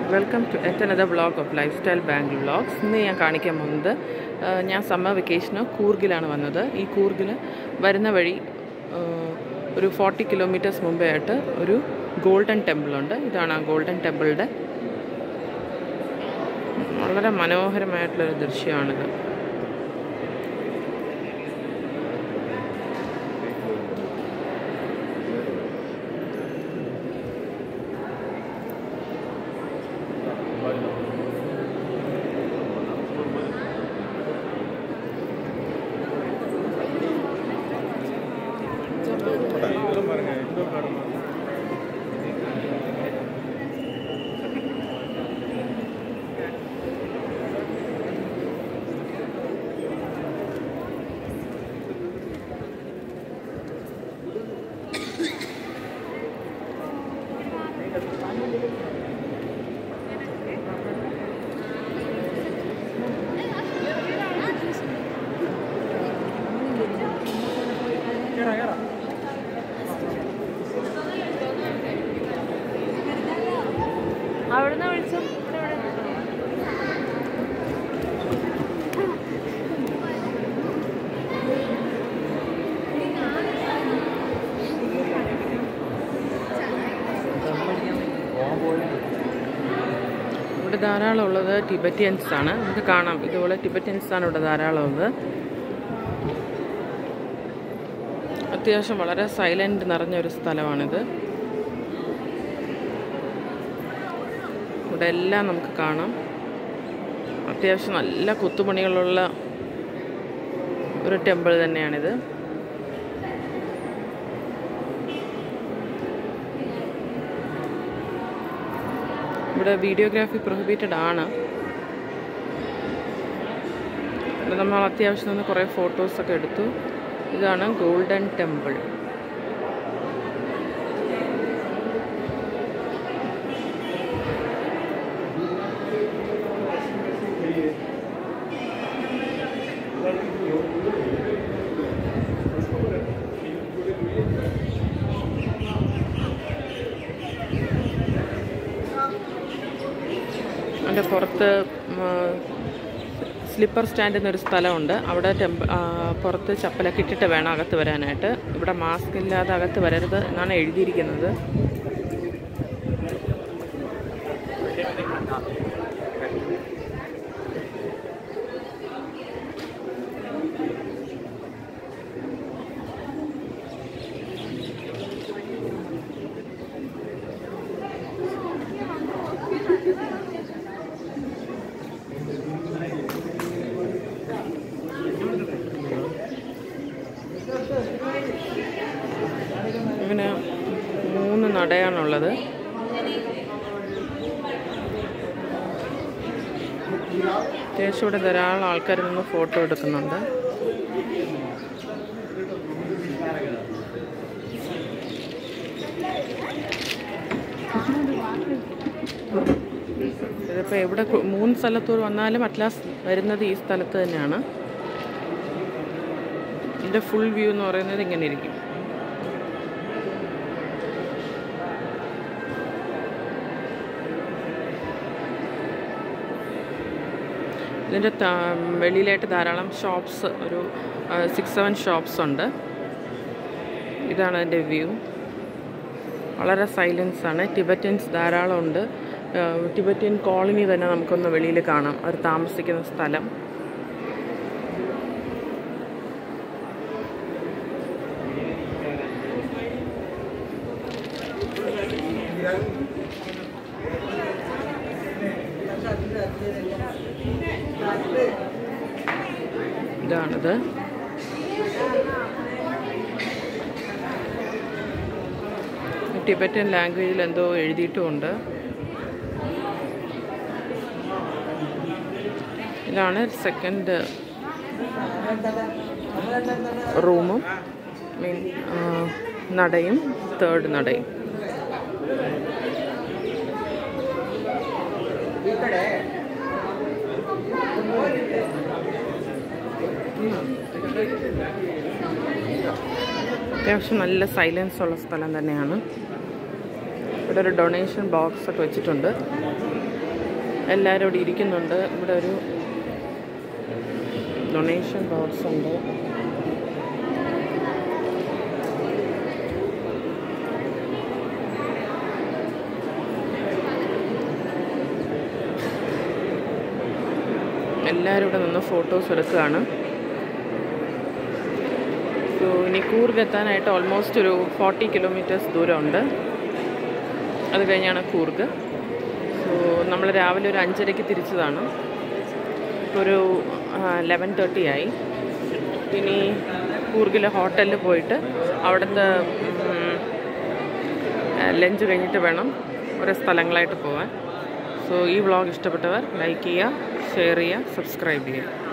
welcome to yet another vlog of lifestyle Bangalore vlogs ഇന്ന് ഞാൻ കാണിക്കാൻ പോകുന്നത് ആ, ഞാൻ സമ്മർ വെക്കേഷന് കൂർഗിലാണ് വന്നത് ഈ കൂർഗിൽ വരുന്ന വഴി ആ, ഒരു ഫോർട്ടി കിലോമീറ്റേഴ്സ് മുമ്പേ ആയിട്ട് ഒരു ഗോൾഡൻ ടെമ്പിളുണ്ട് ഇതാണ് ആ ഗോൾഡൻ ടെമ്പിളിൻ്റെ വളരെ മനോഹരമായിട്ടുള്ളൊരു ദൃശ്യമാണിത് അവിടുന്ന് വിളിച്ചു ഇവിടെ ധാരാളം ഉള്ളത് ടിബറ്റിയൻസ് ആണ് നമുക്ക് കാണാം ഇതുപോലെ ടിബറ്റിയൻസ് ആണ് ഇവിടെ ധാരാളം ഉള്ളത് അത്യാവശ്യം വളരെ സൈലന്റ് നിറഞ്ഞ ഒരു സ്ഥലമാണിത് ഇവിടെ എല്ലാം നമുക്ക് കാണാം അത്യാവശ്യം നല്ല കൊത്തുപണികളുള്ള ഒരു ടെമ്പിൾ തന്നെയാണിത് ഇവിടെ വീഡിയോഗ്രാഫി പ്രൊഹിബിറ്റഡ് ആണ് ഇവിടെ നമ്മൾ അത്യാവശ്യം നിന്ന് കുറേ ഫോട്ടോസൊക്കെ എടുത്തു ഇതാണ് ഗോൾഡൻ ടെമ്പിൾ അതിൻ്റെ പുറത്ത് സ്ലിപ്പർ സ്റ്റാൻഡ് എന്നൊരു സ്ഥലമുണ്ട് അവിടെ ടെമ്പ ആ, പുറത്ത് ചപ്പലൊക്കെ ഇട്ടിട്ട് വേണം അകത്ത് വരാനായിട്ട് ഇവിടെ മാസ്ക് ഇല്ലാതെ അകത്ത് വരരുത് എന്നാണ് എഴുതിയിരിക്കുന്നത് ഇങ്ങനെ മൂന്ന് നടയാണുള്ളത് അത്യാവശ്യം ഇവിടെ ധാരാളം ആൾക്കാർ നിന്ന് ഫോട്ടോ എടുക്കുന്നുണ്ട് ഇതിപ്പോൾ എവിടെ കു- മൂന്ന് സ്ഥലത്തൂർ വന്നാലും അറ്റ്ലാസ് വരുന്നത് ഈ സ്ഥലത്ത് തന്നെയാണ് ഇതിൻ്റെ ഫുൾ വ്യൂ എന്ന് പറയുന്നത് ഇങ്ങനെ ഇരിക്കും ഇതിൻ്റെ വെളിയിലായിട്ട് ധാരാളം ഷോപ്സ് ഒരു സിക്സ് സെവൻ ഷോപ്സ് ഉണ്ട് ഇതാണ് അതിൻ്റെ വ്യൂ വളരെ സൈലൻസ് ആണ് ടിബറ്റൻസ് ധാരാളം ഉണ്ട് ടിബറ്റൻ കോളനി തന്നെ നമുക്കൊന്ന് വെളിയിൽ കാണാം അവർ താമസിക്കുന്ന സ്ഥലം ഇതാണിത് ടിബറ്റൻ ലാംഗ്വേജിൽ എന്തോ എഴുതിയിട്ടുമുണ്ട് ഇതാണ് സെക്കൻഡ് റൂമും മീൻ നടയും തേർഡ് നടയും അത്യാവശ്യം നല്ല സൈലൻസ് ഉള്ള സ്ഥലം തന്നെയാണ് ഇവിടെ ഒരു ഡൊണേഷൻ ബോക്സ് ഒക്കെ വെച്ചിട്ടുണ്ട് എല്ലാവരും ഇവിടെ ഇരിക്കുന്നുണ്ട് ഇവിടെ ഒരു ഡൊണേഷൻ ബോക്സ് ഉണ്ട് എല്ലാവരും ഇവിടെ നിന്ന് ഫോട്ടോസ് എടുക്കുകയാണ് സോ ഇനി കൂർഗ് എത്താനായിട്ട് ഓൾമോസ്റ്റ് ഒരു ഫോർട്ടി കിലോമീറ്റേഴ്സ് ദൂരമുണ്ട് അത് കഴിഞ്ഞാണ് കൂർഗ് സോ നമ്മൾ രാവിലെ ഒരു അഞ്ചരയ്ക്ക് തിരിച്ചതാണ് ഇപ്പോൾ ഒരു ലെവൻ തേർട്ടി ആയി ഇനി കൂർഗിലെ ഹോട്ടലിൽ പോയിട്ട് അവിടുത്തെ ലഞ്ച് കഴിഞ്ഞിട്ട് വേണം ഓരോ സ്ഥലങ്ങളായിട്ട് പോകാൻ സോ ഈ വ്ളോഗ് ഇഷ്ടപ്പെട്ടവർ ലൈക്ക് ചെയ്യുക ഷെയർ ചെയ്യുക സബ്സ്ക്രൈബ് ചെയ്യുക